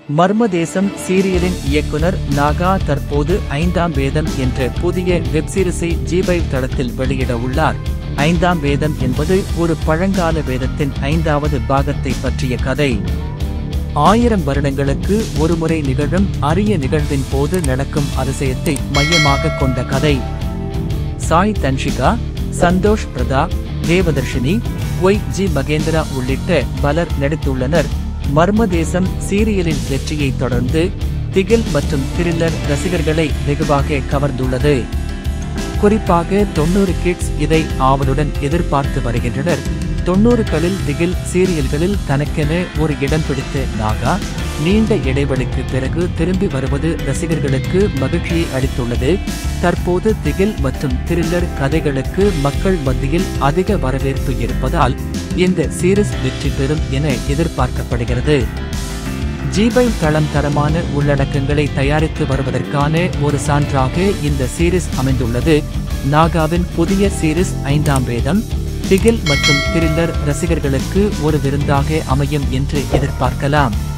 மர்மதேசம் சீரியலின் இயக்குனர் நாகா தற்போது ஐந்தாம் வேதம் என்ற புதிய வெப்சீரிஸை ஜிபைவ் தளத்தில் வெளியிட உள்ளார் ஐந்தாம் வேதம் என்பது ஒரு பழங்கால வேதத்தின் ஐந்தாவது பாகத்தை பற்றிய கதை ஆயிரம் வருடங்களுக்கு ஒருமுறை நிகழும் அரிய நிகழ்வின் போது நடக்கும் அதிசயத்தை மையமாக கொண்ட கதை சாய் தன்ஷிகா சந்தோஷ் பிரதாப் தேவதர்ஷினி ஒய் ஜி மகேந்திரா உள்ளிட்ட பலர் நடித்துள்ளனர் மர்மதேசம் சீரியலின் வெற்றியை தொடர்ந்து திகில் மற்றும் த்ரில்லர் ரசிகர்களை வெகுவாக கவர்ந்துள்ளது குறிப்பாக தொண்ணூறு கிட்ஸ் இதை ஆவலுடன் எதிர்பார்த்து வருகின்றனர் தொண்ணூறுகளில் திகில் சீரியல்களில் தனக்கென ஒரு இடம் பிடித்த நாகா நீண்ட இடைவெளிக்கு பிறகு திரும்பி வருவது ரசிகர்களுக்கு மகிழ்ச்சியை அளித்துள்ளது தற்போது திகில் மற்றும் த்ரில்லர் கதைகளுக்கு மக்கள் மத்தியில் அதிக வரவேற்பு இருப்பதால் இந்த சீரிஸ் வெற்றி பெறும் என எதிர்பார்க்கப்படுகிறது ஜிபை தளம் தரமான உள்ளடக்கங்களை தயாரித்து வருவதற்கான ஒரு சான்றாக இந்த சீரிஸ் அமைந்துள்ளது நாகாவின் புதிய சீரிஸ் ஐந்தாம் வேதம் திகில் மற்றும் த்ரில்லர் ரசிகர்களுக்கு ஒரு விருந்தாக அமையும் என்று எதிர்பார்க்கலாம்